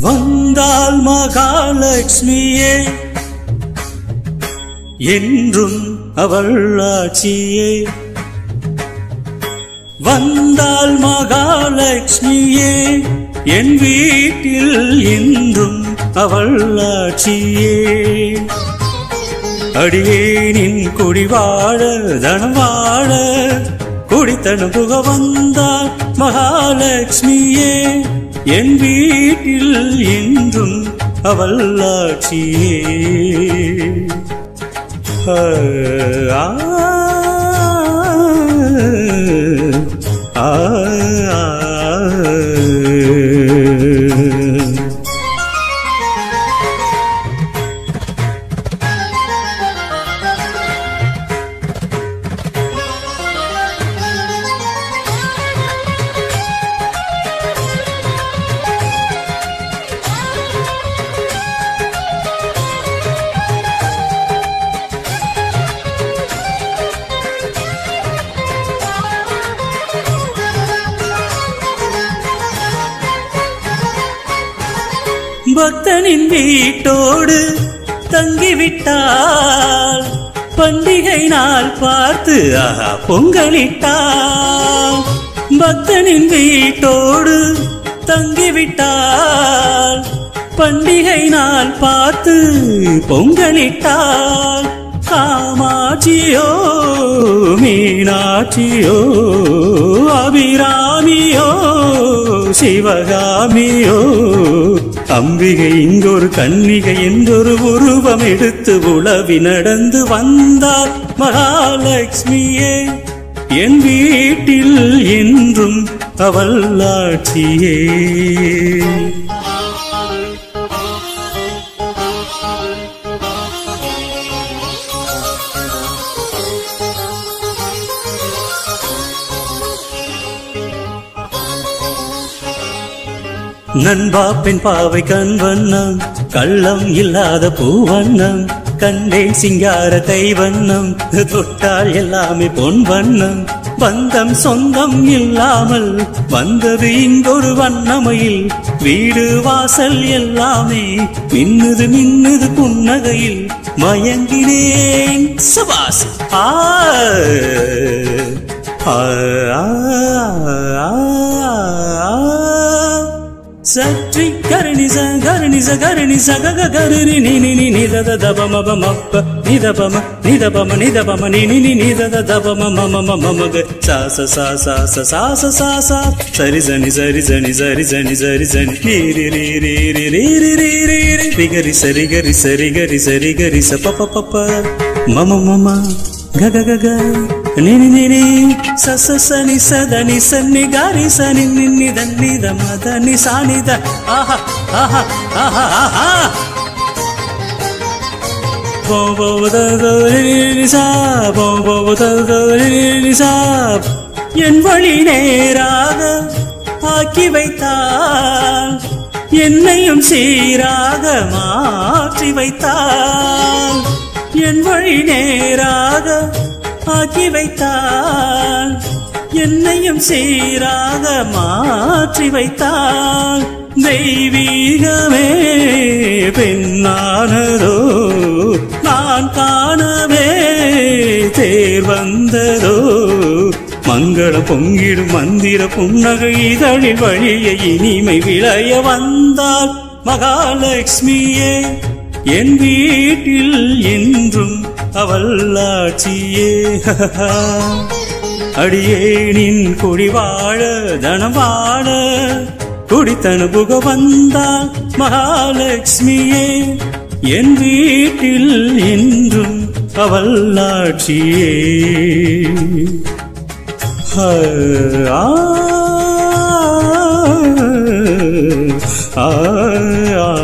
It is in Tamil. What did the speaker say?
வந்தால் மகாலட்சுமியே என்றும் அவள் ஆட்சியே வந்தால் மகாலட்சுமியே என் வீட்டில் என்றும் அவள் ஆட்சியே அடியேனின் குடி வாழ தனம் வாழ குடித்தனம் புக வந்தால் மகாலட்சுமியே என் வீட்டில் என்றும் அவள் ஆட்சியே ஆ, ஆ, ஆ, ஆ. பக்தனின் வீட்டோடு தங்கிவிட்டால் பண்டிகை நாள் பார்த்து ஆஹா பொங்கலிட்டால் பக்தனின் வீட்டோடு தங்கிவிட்டால் பண்டிகை நாள் பார்த்து பொங்கலிட்டால் காமாட்சியோ மீனாட்சியோ அபிராமியோ சிவகாமியோ அம்பிகை இங்கொரு கன்னிகை என்றொரு உருவம் எடுத்து உளவி நடந்து வந்தார் மகாலட்சுமியே என் வீட்டில் என்றும் அவள் ஆட்சியே நண்பா பெண் பாவை கண் வண்ணம் கள்ளம் இல்லாத பூவண்ணம் கண்டேன் சிங்கார தைவண்ணம் தொட்டால் எல்லாமே பொன் வண்ணம் பந்தம் சொந்தம் இல்லாமல் வந்தது இங்கொரு வண்ணமையில் வீடு வாசல் எல்லாமே மின்னுது மின்னுது புன்னகையில் மயங்கினேன் சபாஸ் ஆ ஆ, ஆ, ஆ, ஆ. சற்றி கருணிச கருணிச கருணிச கக கருணி நி நி நி நிதத தபம பமப்ப நிதபம நிதபம நிதபம நி நி நி நிதத தபம மம மம மக சாச சா சா ச சா ச சா சா சரி சனி சரி சனி சரி சனி சரி சனி நீ ரி ரி ரி ரி ரி ரி ரி ரி ரி ரி கரி சரி கரி சரி கரி சரி கரி ச ப ப ப ப மம மம க க க க ನಿ ನಿ ನಿ ನಿ ಸ ಸ ಸ ನಿ ಸ ದ ನಿ ಸ ನಿ ಗ ರಿ ಸ ನಿ ನಿ ನಿ ದ ನಿ ದ ಮ ದ ನಿ ಸ ನಿ ದ ಆಹಾ ಆಹಾ ಆಹಾ ಆಹಾ ಬೋ ಬೋ ದ ದ ನಿ ನಿ ನಿ ಸ ಬೋ ಬೋ ದ ದ ನಿ ನಿ ನಿ ಸ என் வழி நேராக ஆக்கி வைத்தால் என்னையும் சீராக மாற்றி வைத்தால் என் வழி நேராக ஆக்கி வைத்தால் என்னையும் சீராக மாற்றி வைத்தால் தெய்வீகமே பெண்ணானதோ நான் காணவே தேர் வந்ததோ மங்கள பொங்கிடும் மந்திர புன்னகை இதழில் வழிய இனிமை விளைய வந்தால் மகாலட்சுமியே என் வீட்டில் என்றும் அவள் ஆட்சியே அடியேனின் குடி வாழ தனம் வாழ குடித்தனு புக வந்தால் மகாலட்சுமியே என் வீட்டில் என்றும் அவள் ஆட்சியே ஆ, ஆ, ஆ, ஆ